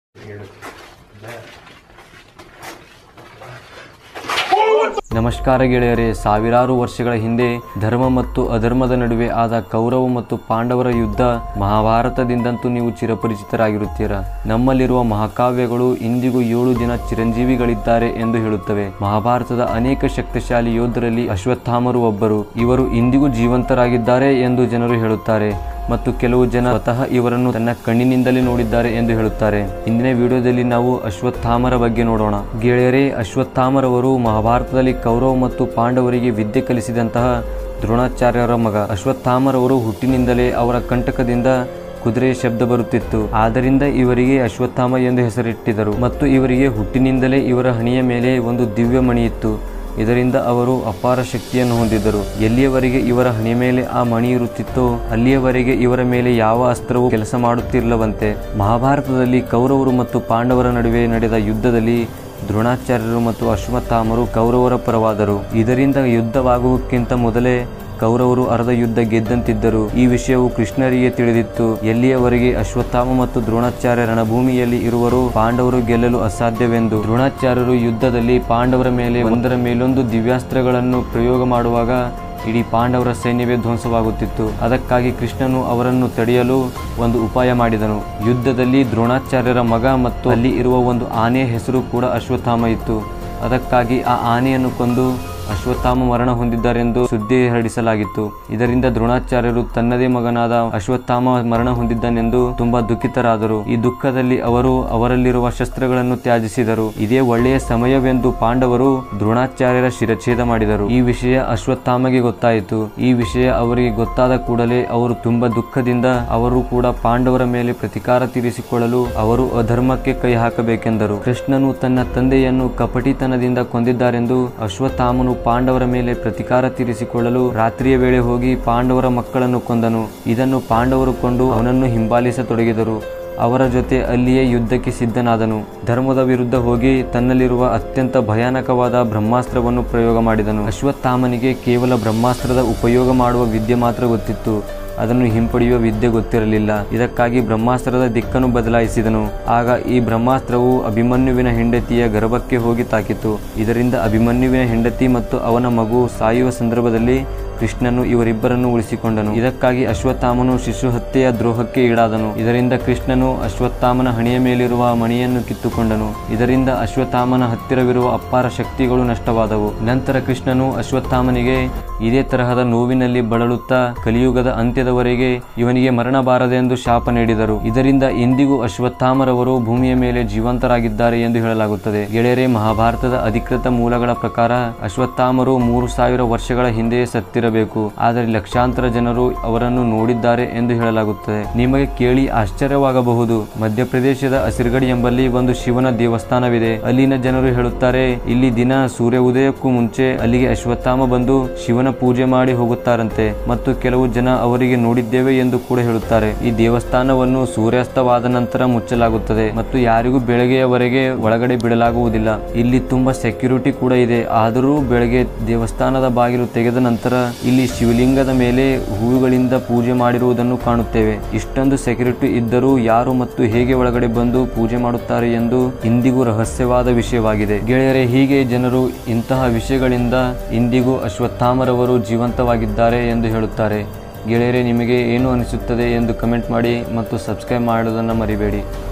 ನಮಸ್ಕಾರ ಗೆಳೆಯರೇ ಸಾವಿರಾರು ವರ್ಷಗಳ ಹಿಂದೆ ಧರ್ಮ ಮತ್ತು ಅಧರ್ಮದ ನಡುವೆ ಆದ ಕೌರವ ಮತ್ತು ಪಾಂಡವರ ಯುದ್ಧ ಮಹಾಭಾರತದಿಂದಂತೂ ನೀವು ಚಿರಪರಿಚಿತರಾಗಿರುತ್ತೀರಾ ನಮ್ಮಲ್ಲಿರುವ ಮಹಾಕಾವ್ಯಗಳು ಇಂದಿಗೂ ಏಳು ದಿನ ಚಿರಂಜೀವಿಗಳಿದ್ದಾರೆ ಎಂದು ಹೇಳುತ್ತವೆ ಮಹಾಭಾರತದ ಅನೇಕ ಶಕ್ತಿಶಾಲಿ ಯೋಧರಲ್ಲಿ ಅಶ್ವತ್ಥಾಮರು ಒಬ್ಬರು ಇವರು ಇಂದಿಗೂ ಜೀವಂತರಾಗಿದ್ದಾರೆ ಎಂದು ಜನರು ಹೇಳುತ್ತಾರೆ ಮತ್ತು ಕೆಲವು ಜನ ಸ್ವತಃ ಇವರನ್ನು ತನ್ನ ಕಣ್ಣಿನಿಂದಲೇ ನೋಡಿದ್ದಾರೆ ಎಂದು ಹೇಳುತ್ತಾರೆ ಇಂದಿನ ವಿಡಿಯೋದಲ್ಲಿ ನಾವು ಅಶ್ವತ್ಥಾಮರ ಬಗ್ಗೆ ನೋಡೋಣ ಗೆಳೆಯರೇ ಅಶ್ವತ್ಥಾಮರವರು ಮಹಾಭಾರತದಲ್ಲಿ ಕೌರವ ಮತ್ತು ಪಾಂಡವರಿಗೆ ವಿದ್ಯೆ ಕಲಿಸಿದಂತಹ ದ್ರೋಣಾಚಾರ್ಯರ ಮಗ ಅಶ್ವತ್ಥಾಮರವರು ಹುಟ್ಟಿನಿಂದಲೇ ಅವರ ಕಂಟಕದಿಂದ ಕುದುರೆಯ ಶಬ್ದ ಬರುತ್ತಿತ್ತು ಆದ್ದರಿಂದ ಇವರಿಗೆ ಅಶ್ವತ್ಥಾಮ ಎಂದು ಹೆಸರಿಟ್ಟಿದರು ಮತ್ತು ಇವರಿಗೆ ಹುಟ್ಟಿನಿಂದಲೇ ಇವರ ಹಣಿಯ ಮೇಲೆ ಒಂದು ದಿವ್ಯ ಮಣಿ ಇತ್ತು ಇದರಿಂದ ಅವರು ಅಪಾರ ಶಕ್ತಿಯನ್ನು ಹೊಂದಿದ್ದರು ಎಲ್ಲಿಯವರೆಗೆ ಇವರ ಹಣೆ ಮೇಲೆ ಆ ಮಣಿ ಇರುತ್ತಿತ್ತೋ ಅಲ್ಲಿಯವರೆಗೆ ಇವರ ಮೇಲೆ ಯಾವ ಅಸ್ತ್ರವೂ ಕೆಲಸ ಮಾಡುತ್ತಿರಲವಂತೆ ಮಹಾಭಾರತದಲ್ಲಿ ಕೌರವರು ಮತ್ತು ಪಾಂಡವರ ನಡುವೆ ನಡೆದ ಯುದ್ಧದಲ್ಲಿ ದ್ರೋಣಾಚಾರ್ಯರು ಮತ್ತು ಅಶ್ವತ್ಥಾಮರು ಕೌರವರ ಪರವಾದರು ಇದರಿಂದ ಯುದ್ಧವಾಗುವುದಕ್ಕಿಂತ ಮೊದಲೇ ಕೌರವರು ಅರ್ಧ ಯುದ್ಧ ಗೆದ್ದಂತಿದ್ದರು ಈ ವಿಷಯವು ಕೃಷ್ಣರಿಗೆ ತಿಳಿದಿತ್ತು ಎಲ್ಲಿಯವರೆಗೆ ಅಶ್ವತ್ಥಾಮ ಮತ್ತು ದ್ರೋಣಾಚಾರ್ಯ ರಣಭೂಮಿಯಲ್ಲಿ ಇರುವರು ಪಾಂಡವರು ಗೆಲ್ಲಲು ಅಸಾಧ್ಯವೆಂದು ದ್ರೋಣಾಚಾರ್ಯರು ಯುದ್ಧದಲ್ಲಿ ಪಾಂಡವರ ಮೇಲೆ ಒಂದರ ಮೇಲೊಂದು ದಿವ್ಯಾಸ್ತ್ರಗಳನ್ನು ಪ್ರಯೋಗ ಮಾಡುವಾಗ ಇಡೀ ಪಾಂಡವರ ಸೈನ್ಯವೇ ಧ್ವಂಸವಾಗುತ್ತಿತ್ತು ಅದಕ್ಕಾಗಿ ಕೃಷ್ಣನು ಅವರನ್ನು ತಡೆಯಲು ಒಂದು ಉಪಾಯ ಮಾಡಿದನು ಯುದ್ಧದಲ್ಲಿ ದ್ರೋಣಾಚಾರ್ಯರ ಮಗ ಮತ್ತು ಅಲ್ಲಿ ಇರುವ ಒಂದು ಆನೆಯ ಹೆಸರು ಕೂಡ ಅಶ್ವತ್ಥಾಮ ಇತ್ತು ಅದಕ್ಕಾಗಿ ಆ ಆನೆಯನ್ನು ಕೊಂದು ಅಶ್ವತ್ಥಾಮ ಮರಣ ಹೊಂದಿದ್ದಾರೆಂದು ಸುದ್ದಿ ಹರಡಿಸಲಾಗಿತ್ತು ಇದರಿಂದ ದ್ರೋಣಾಚಾರ್ಯರು ತನ್ನದೇ ಮಗನಾದ ಅಶ್ವತ್ಥಾಮ ಮರಣ ಹೊಂದಿದ್ದಾನೆಂದು ತುಂಬಾ ದುಃಖಿತರಾದರು ಈ ದುಃಖದಲ್ಲಿ ಅವರು ಅವರಲ್ಲಿರುವ ಶಸ್ತ್ರಗಳನ್ನು ತ್ಯಾಜಿಸಿದರು ಇದೇ ಒಳ್ಳೆಯ ಸಮಯವೆಂದು ಪಾಂಡವರು ದ್ರೋಣಾಚಾರ್ಯರ ಶಿರಚ್ಛೇದ ಮಾಡಿದರು ಈ ವಿಷಯ ಅಶ್ವತ್ಥಾಮಗೆ ಗೊತ್ತಾಯಿತು ಈ ವಿಷಯ ಅವರಿಗೆ ಗೊತ್ತಾದ ಕೂಡಲೇ ಅವರು ತುಂಬಾ ದುಃಖದಿಂದ ಅವರು ಕೂಡ ಪಾಂಡವರ ಮೇಲೆ ಪ್ರತಿಕಾರ ತೀರಿಸಿಕೊಳ್ಳಲು ಅವರು ಅಧರ್ಮಕ್ಕೆ ಕೈ ಹಾಕಬೇಕೆಂದರು ಕೃಷ್ಣನು ತನ್ನ ತಂದೆಯನ್ನು ಕಪಟಿತನದಿಂದ ಕೊಂದಿದ್ದಾರೆಂದು ಅಶ್ವತ್ಥಾಮನು ಪಾಂಡವರ ಮೇಲೆ ಪ್ರತಿಕಾರ ತೀರಿಸಿಕೊಳ್ಳಲು ರಾತ್ರಿಯ ವೇಳೆ ಹೋಗಿ ಪಾಂಡವರ ಮಕ್ಕಳನ್ನು ಕೊಂದನು ಇದನ್ನು ಪಾಂಡವರು ಕೊಂಡು ಅವನನ್ನು ಹಿಂಬಾಲಿಸತೊಡಗಿದರು ಅವರ ಜೊತೆ ಅಲ್ಲಿಯೇ ಯುದ್ಧಕ್ಕೆ ಸಿದ್ಧನಾದನು ಧರ್ಮದ ವಿರುದ್ಧ ಹೋಗಿ ತನ್ನಲ್ಲಿರುವ ಅತ್ಯಂತ ಭಯಾನಕವಾದ ಬ್ರಹ್ಮಾಸ್ತ್ರವನ್ನು ಪ್ರಯೋಗ ಮಾಡಿದನು ಅಶ್ವತ್ಥಾಮನಿಗೆ ಕೇವಲ ಬ್ರಹ್ಮಾಸ್ತ್ರದ ಉಪಯೋಗ ಮಾಡುವ ವಿದ್ಯೆ ಮಾತ್ರ ಗೊತ್ತಿತ್ತು ಅದನ್ನು ಹಿಂಪಡೆಯುವ ವಿದ್ಯೆ ಗೊತ್ತಿರಲಿಲ್ಲ ಇದಕ್ಕಾಗಿ ಬ್ರಹ್ಮಾಸ್ತ್ರದ ದಿಕ್ಕನ್ನು ಬದಲಾಯಿಸಿದನು ಆಗ ಈ ಬ್ರಹ್ಮಾಸ್ತ್ರವು ಅಭಿಮನ್ಯುವಿನ ಹೆಂಡತಿಯ ಗರ್ಭಕ್ಕೆ ಹೋಗಿ ತಾಕಿತು ಇದರಿಂದ ಅಭಿಮನ್ಯುವಿನ ಹೆಂಡತಿ ಮತ್ತು ಅವನ ಮಗು ಸಾಯುವ ಸಂದರ್ಭದಲ್ಲಿ ಕೃಷ್ಣನು ಇವರಿಬ್ಬರನ್ನು ಉಳಿಸಿಕೊಂಡನು ಇದಕ್ಕಾಗಿ ಅಶ್ವತ್ಥಾಮನು ಶಿಶು ಹತ್ಯೆಯ ದ್ರೋಹಕ್ಕೆ ಈಡಾದನು ಇದರಿಂದ ಕೃಷ್ಣನು ಅಶ್ವತ್ಥಾಮನ ಹಣೆಯ ಮೇಲಿರುವ ಮಣಿಯನ್ನು ಕಿತ್ತುಕೊಂಡನು ಇದರಿಂದ ಅಶ್ವತ್ಥಾಮನ ಹತ್ತಿರವಿರುವ ಅಪಾರ ಶಕ್ತಿಗಳು ನಷ್ಟವಾದವು ನಂತರ ಕೃಷ್ಣನು ಅಶ್ವತ್ಥಾಮನಿಗೆ ಇದೇ ತರಹದ ನೋವಿನಲ್ಲಿ ಬಳಲುತ್ತಾ ಕಲಿಯುಗದ ಅಂತ್ಯದವರೆಗೆ ಇವನಿಗೆ ಮರಣ ಬಾರದೆಂದು ಶಾಪ ನೀಡಿದರು ಇದರಿಂದ ಇಂದಿಗೂ ಅಶ್ವತ್ಥಾಮರವರು ಭೂಮಿಯ ಮೇಲೆ ಜೀವಂತರಾಗಿದ್ದಾರೆ ಎಂದು ಹೇಳಲಾಗುತ್ತದೆ ಗೆಳೆಯರೇ ಮಹಾಭಾರತದ ಅಧಿಕೃತ ಮೂಲಗಳ ಪ್ರಕಾರ ಅಶ್ವತ್ಥಾಮರು ಮೂರು ಸಾವಿರ ವರ್ಷಗಳ ಹಿಂದೆಯೇ ಸತ್ತಿರಬೇಕು ಆದರೆ ಲಕ್ಷಾಂತರ ಜನರು ಅವರನ್ನು ನೋಡಿದ್ದಾರೆ ಎಂದು ಹೇಳಲಾಗುತ್ತದೆ ನಿಮಗೆ ಕೇಳಿ ಆಶ್ಚರ್ಯವಾಗಬಹುದು ಮಧ್ಯಪ್ರದೇಶದ ಅಸಿರ್ಗಡಿ ಎಂಬಲ್ಲಿ ಒಂದು ಶಿವನ ದೇವಸ್ಥಾನವಿದೆ ಅಲ್ಲಿನ ಜನರು ಹೇಳುತ್ತಾರೆ ಇಲ್ಲಿ ದಿನ ಸೂರ್ಯ ಉದಯಕ್ಕೂ ಮುಂಚೆ ಅಲ್ಲಿಗೆ ಅಶ್ವತ್ಥಾಮ ಬಂದು ಶಿವನ ಪೂಜೆ ಮಾಡಿ ಹೋಗುತ್ತಾರಂತೆ ಮತ್ತು ಕೆಲವು ಜನ ಅವರಿಗೆ ನೋಡಿದ್ದೇವೆ ಎಂದು ಕೂಡ ಹೇಳುತ್ತಾರೆ ಈ ದೇವಸ್ಥಾನವನ್ನು ಸೂರ್ಯಾಸ್ತವಾದ ನಂತರ ಮುಚ್ಚಲಾಗುತ್ತದೆ ಮತ್ತು ಯಾರಿಗೂ ಬೆಳಗ್ಗೆಯವರೆಗೆ ಒಳಗಡೆ ಬಿಡಲಾಗುವುದಿಲ್ಲ ಇಲ್ಲಿ ತುಂಬಾ ಸೆಕ್ಯೂರಿಟಿ ಕೂಡ ಇದೆ ಆದರೂ ಬೆಳಗ್ಗೆ ದೇವಸ್ಥಾನದ ಬಾಗಿಲು ತೆಗೆದ ನಂತರ ಇಲ್ಲಿ ಶಿವಲಿಂಗದ ಮೇಲೆ ಹೂವುಗಳಿಂದ ಪೂಜೆ ಮಾಡಿರುವುದನ್ನು ಕಾಣುತ್ತೇವೆ ಇಷ್ಟೊಂದು ಸೆಕ್ಯೂರಿಟಿ ಇದ್ದರೂ ಯಾರು ಮತ್ತು ಹೇಗೆ ಒಳಗಡೆ ಬಂದು ಪೂಜೆ ಮಾಡುತ್ತಾರೆ ಎಂದು ಇಂದಿಗೂ ರಹಸ್ಯವಾದ ವಿಷಯವಾಗಿದೆ ಗೆಳೆಯರೆ ಹೀಗೆ ಜನರು ಇಂತಹ ವಿಷಯಗಳಿಂದ ಇಂದಿಗೂ ಅಶ್ವತ್ಥಾಮರವರು ಜೀವಂತವಾಗಿದ್ದಾರೆ ಎಂದು ಹೇಳುತ್ತಾರೆ ಗೆಳೆಯರೆ ನಿಮಗೆ ಏನು ಅನಿಸುತ್ತದೆ ಎಂದು ಕಮೆಂಟ್ ಮಾಡಿ ಮತ್ತು ಸಬ್ಸ್ಕ್ರೈಬ್ ಮಾಡುವುದನ್ನು ಮರಿಬೇಡಿ